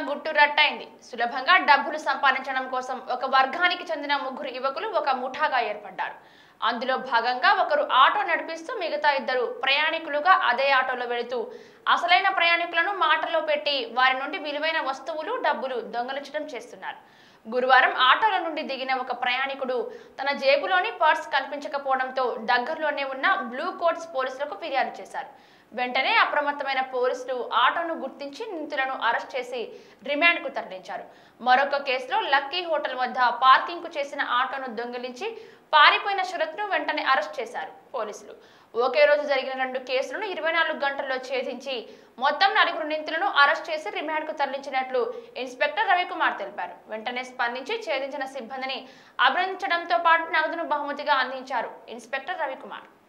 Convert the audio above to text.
గుట్టు రట్టయింది సులభంగా డబ్బులు సంపాదించడం కోసం ఒక వర్గానికి చెందిన ముగ్గురు యువకులు ఒక ముఠాగా ఏర్పడ్డారు అందులో భాగంగా ఒకరు ఆటో నడిపిస్తూ మిగతా ఇద్దరు ప్రయాణికులుగా అదే ఆటోలో వెళుతూ అసలైన ప్రయాణికులను మాటలో పెట్టి వారి నుండి విలువైన వస్తువులు డబ్బులు దొంగలించడం చేస్తున్నారు గురువారం ఆటోల నుండి దిగిన ఒక ప్రయాణికుడు తన జేబులోని పర్స్ కనిపించకపోవడంతో దగ్గరలోనే ఉన్న బ్లూ కోట్స్ పోలీసులకు ఫిర్యాదు చేశారు వెంటనే అప్రమత్తమైన పోలీసులు ఆటోను గుర్తించి నిందితులను అరెస్ట్ చేసి రిమాండ్కు తరలించారు మరొక కేసులో లక్కీ హోటల్ వద్ద పార్కింగ్కు చేసిన ఆటోను దొంగిలించి పారిపోయిన శరత్ను వెంటనే అరెస్ట్ చేశారు పోలీసులు ఒకే రోజు జరిగిన రెండు కేసులను ఇరవై నాలుగు గంటల్లో ఛేదించి మొత్తం నలుగురు నిందితులను అరెస్ట్ చేసి రిమాండ్కు తరలించినట్లు ఇన్స్పెక్టర్ రవికుమార్ తెలిపారు వెంటనే స్పందించి ఛేదించిన సిబ్బందిని అభినందించడంతో పాటు నగదును బహుమతిగా అందించారు ఇన్స్పెక్టర్ రవికుమార్